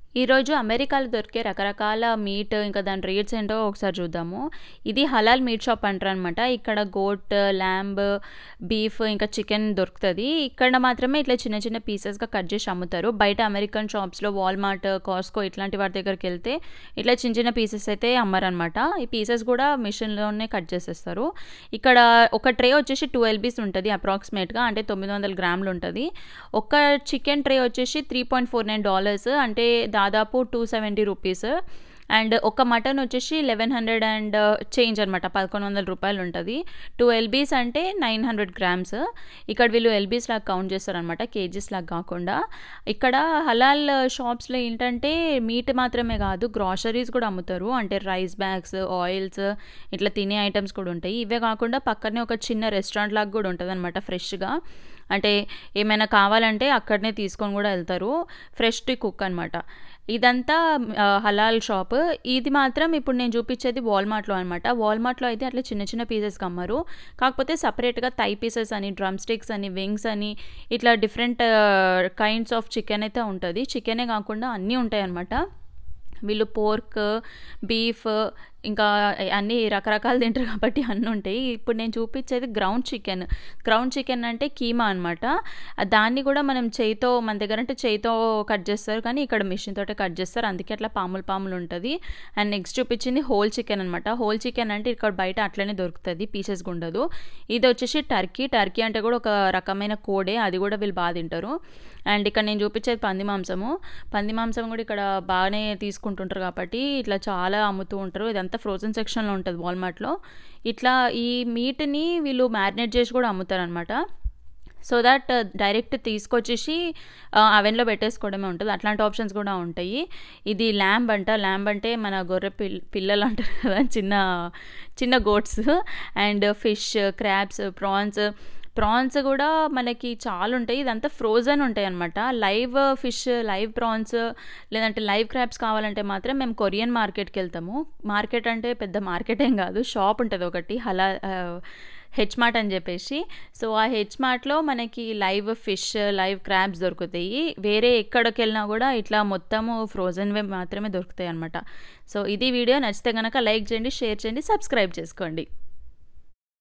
ఈరోజు అమెరికాలో దొరికే రకరకాల మీట్ ఇంకా దాని రేట్స్ ఏంటో ఒకసారి చూద్దాము ఇది హలాల్ మీట్ షాప్ అంటారనమాట ఇక్కడ గోట్ ల్యాంబ్ బీఫ్ ఇంకా చికెన్ దొరుకుతుంది ఇక్కడ మాత్రమే ఇట్లా చిన్న చిన్న పీసెస్గా కట్ చేసి అమ్ముతారు బయట అమెరికన్ షాప్స్లో వాల్మార్ట్ కాస్కో ఇట్లాంటి వాటి దగ్గరికి వెళ్తే ఇట్లా చిన్న చిన్న పీసెస్ అయితే అమ్మారనమాట ఈ పీసెస్ కూడా మిషన్లోనే కట్ చేసేస్తారు ఇక్కడ ఒక ట్రే వచ్చేసి టూ ఎల్బీస్ ఉంటుంది అప్రాక్సిమేట్గా అంటే తొమ్మిది వందల గ్రాములు ఉంటుంది ఒక చికెన్ ట్రే వచ్చేసి three point four nine dollars అంటే దాదాపు టూ సెవెంటీ రూపీస్ అండ్ ఒక మటన్ వచ్చేసి లెవెన్ హండ్రెడ్ అండ్ చేంజ్ అనమాట పదకొండు వందల రూపాయలు ఉంటుంది టూ ఎల్బీస్ అంటే నైన్ హండ్రెడ్ గ్రామ్స్ ఇక్కడ వీళ్ళు ఎల్బీస్ లాగా కౌంట్ చేస్తారనమాట కేజీస్ లాగా కాకుండా ఇక్కడ హలాల్ షాప్స్లో ఏంటంటే మీట్ మాత్రమే కాదు గ్రాసరీస్ కూడా అమ్ముతారు అంటే రైస్ బ్యాగ్స్ ఆయిల్స్ ఇట్లా తినే ఐటమ్స్ కూడా ఉంటాయి ఇవే కాకుండా పక్కనే ఒక చిన్న రెస్టారెంట్ లాగా కూడా ఉంటుంది అనమాట ఫ్రెష్గా అంటే ఏమైనా కావాలంటే అక్కడనే తీసుకొని కూడా వెళ్తారు ఫ్రెష్ టు కుక్ అనమాట ఇదంతా హలాల్ షాప్ ఇది మాత్రం ఇప్పుడు నేను చూపించేది వాల్మార్ట్లో అనమాట వాల్మార్ట్లో అయితే అట్లా చిన్న చిన్న పీసెస్కి అమ్మరు కాకపోతే సపరేట్గా థై పీసెస్ అని డ్రమ్ స్టిక్స్ అని వింగ్స్ అని ఇట్లా డిఫరెంట్ కైండ్స్ ఆఫ్ చికెన్ అయితే ఉంటుంది చికెనే కాకుండా అన్నీ ఉంటాయి అనమాట వీళ్ళు పోర్క్ బీఫ్ ఇంకా అన్ని రకరకాలు తింటారు కాబట్టి అన్నీ ఉంటాయి ఇప్పుడు నేను చూపించేది గ్రౌండ్ చికెన్ గ్రౌండ్ చికెన్ అంటే కీమా అనమాట దాన్ని కూడా మనం చేయితో మన దగ్గర అంటే చేయితో కట్ చేస్తారు కానీ ఇక్కడ మిషన్ తోటే కట్ చేస్తారు అందుకే అట్లా పాములు పాములు ఉంటుంది అండ్ నెక్స్ట్ చూపించింది హోల్ చికెన్ అనమాట హోల్ చికెన్ అంటే ఇక్కడ బయట అట్లనే దొరుకుతుంది పీసెస్ ఉండదు ఇది వచ్చేసి టర్కీ టర్కీ అంటే కూడా ఒక రకమైన కోడే అది కూడా వీళ్ళు బాగా తింటారు అండ్ ఇక్కడ నేను చూపించేది పంది మాంసము పంది మాంసం కూడా ఇక్కడ బాగానే తీసుకుంటుంటారు కాబట్టి ఇట్లా చాలా అమ్ముతూ ఉంటారు ఇదంతా ఫ్రోజన్ సెక్షన్లో ఉంటుంది వాల్మార్ట్లో ఇట్లా ఈ మీట్ని వీళ్ళు మ్యారినేట్ చేసి కూడా అమ్ముతారనమాట సో దట్ డైరెక్ట్ తీసుకొచ్చేసి అవెన్లో పెట్టేసుకోవడమే ఉంటుంది అట్లాంటి ఆప్షన్స్ కూడా ఉంటాయి ఇది ల్యాంబ్ అంట ల్యాంబ్ అంటే మన గొర్రె పిల్ పిల్లలు అంటారు కదా చిన్న చిన్న goats and fish crabs prawns prawns కూడా మనకి చాలా ఉంటాయి ఇదంతా ఫ్రోజన్ ఉంటాయి అనమాట లైవ్ ఫిష్ లైవ్ ప్రాన్స్ లేదంటే లైవ్ క్రాబ్స్ కావాలంటే మాత్రం మేము కొరియన్ మార్కెట్కి వెళ్తాము మార్కెట్ అంటే పెద్ద మార్కెట్ ఏం కాదు షాప్ ఉంటుంది ఒకటి హలా హెచ్ మార్ట్ అని చెప్పేసి సో ఆ హెచ్ మార్ట్లో మనకి లైవ్ ఫిష్ లైవ్ క్రాబ్స్ దొరుకుతాయి వేరే ఎక్కడికి వెళ్ళినా కూడా ఇట్లా మొత్తము ఫ్రోజన్వే మాత్రమే దొరుకుతాయి అనమాట సో ఇది వీడియో నచ్చితే కనుక లైక్ చేయండి షేర్ చేయండి సబ్స్క్రైబ్ చేసుకోండి